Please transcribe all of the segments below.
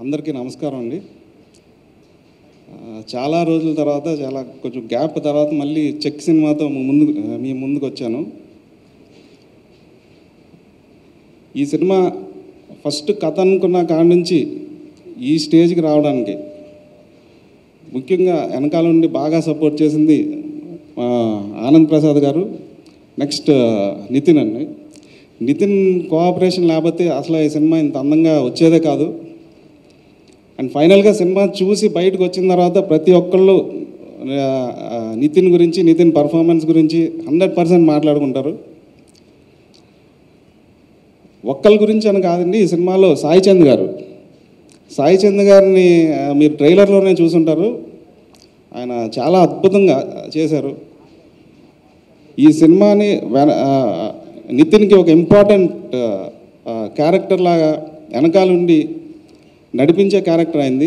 అందరికీ నమస్కారం అండి ఆ, చాలా రోజుల తర్వాత చాలా కొంచెం గ్యాప్ తర్వాత మళ్ళీ చెక్ సినిమాతో మీ ముందు మీ ముందుకు వచ్చాను ఈ సినిమా ఫస్ట్ కథ అనుకున్న కాడ నుంచి ఈ స్టేజ్కి రావడానికి ముఖ్యంగా వెనకాల నుండి బాగా సపోర్ట్ చేసింది ఆ, ఆనంద్ ప్రసాద్ గారు నెక్స్ట్ నితిన్ అండి నితిన్ కోఆపరేషన్ లేకపోతే అసలు ఈ సినిమా ఇంత అందంగా వచ్చేదే కాదు అండ్ ఫైనల్గా సినిమా చూసి బయటకు వచ్చిన తర్వాత ప్రతి ఒక్కళ్ళు ఆ, ఆ, నితిన్ గురించి నితిన్ పర్ఫార్మెన్స్ గురించి హండ్రెడ్ పర్సెంట్ మాట్లాడుకుంటారు ఒక్కరి గురించి అని కాదండి ఈ సినిమాలో సాయి చంద్ గారు సాయి చంద్ గారిని ఆ, మీరు ట్రైలర్లోనే చూసుంటారు ఆయన చాలా అద్భుతంగా చేశారు ఈ సినిమాని వెన- ఆ, నితిన్కి ఒక ఇంపార్టెంట్ క్యారెక్టర్ లాగా వెనకాలండి నడిపించే క్యారెక్టర్ అయింది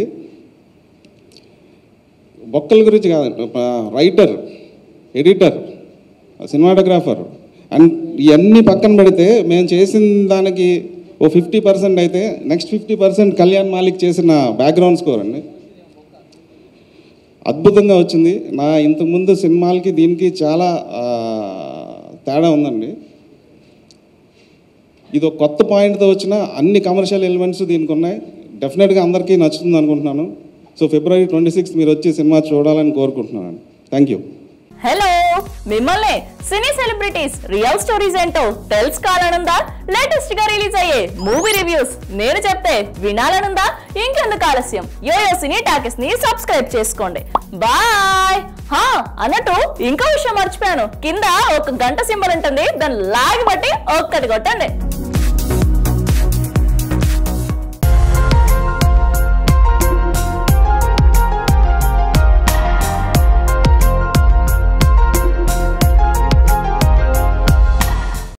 ఒక్కల గురించి కాదు రైటర్ ఎడిటర్ సినిమాటోగ్రాఫర్ అండ్ ఇవన్నీ పక్కన పెడితే మేము చేసిన దానికి ఓ ఫిఫ్టీ పర్సెంట్ అయితే next fifty percent Kalyan Malik చేసిన బ్యాక్గ్రౌండ్ స్కోర్ అండి అద్భుతంగా వచ్చింది నా ఇంతకుముందు సినిమాలకి దీనికి చాలా ఆ, తేడా ఉందండి ఇది ఒక కొత్త పాయింట్తో వచ్చిన అన్ని కమర్షియల్ ఎలిమెంట్స్ దీనికి ఉన్నాయి డెఫినెట్గా అందరికీ నచ్చుతుంది అనుకుంటున్నాను సో ఫిబ్రవరి ట్వంటీ సిక్స్త్ మీరు వచ్చి సినిమా చూడాలని కోరుకుంటున్నాను థ్యాంక్ యూ హలో మిమ్మల్ని సినీ సెలబ్రిటీస్ రియల్ స్టోరీస్ ఏంటో తెలుసుకోవాలనుందా లేటెస్ట్ గా రిలీజ్ అయ్యే మూవీ రివ్యూస్ నేను చెప్తే వినాలనుందా ఇంకెందుకు ఆలస్యం యోయో సినీ టాకెస్ ని సబ్స్క్రైబ్ చేసుకోండి బాయ్ హా అన్నట్టు ఇంకో విషయం మర్చిపోయాను కింద ఒక గంట సింబల్ ఉంటుంది దాన్ని లాగి బట్టి ఒక్కటి కొట్టండి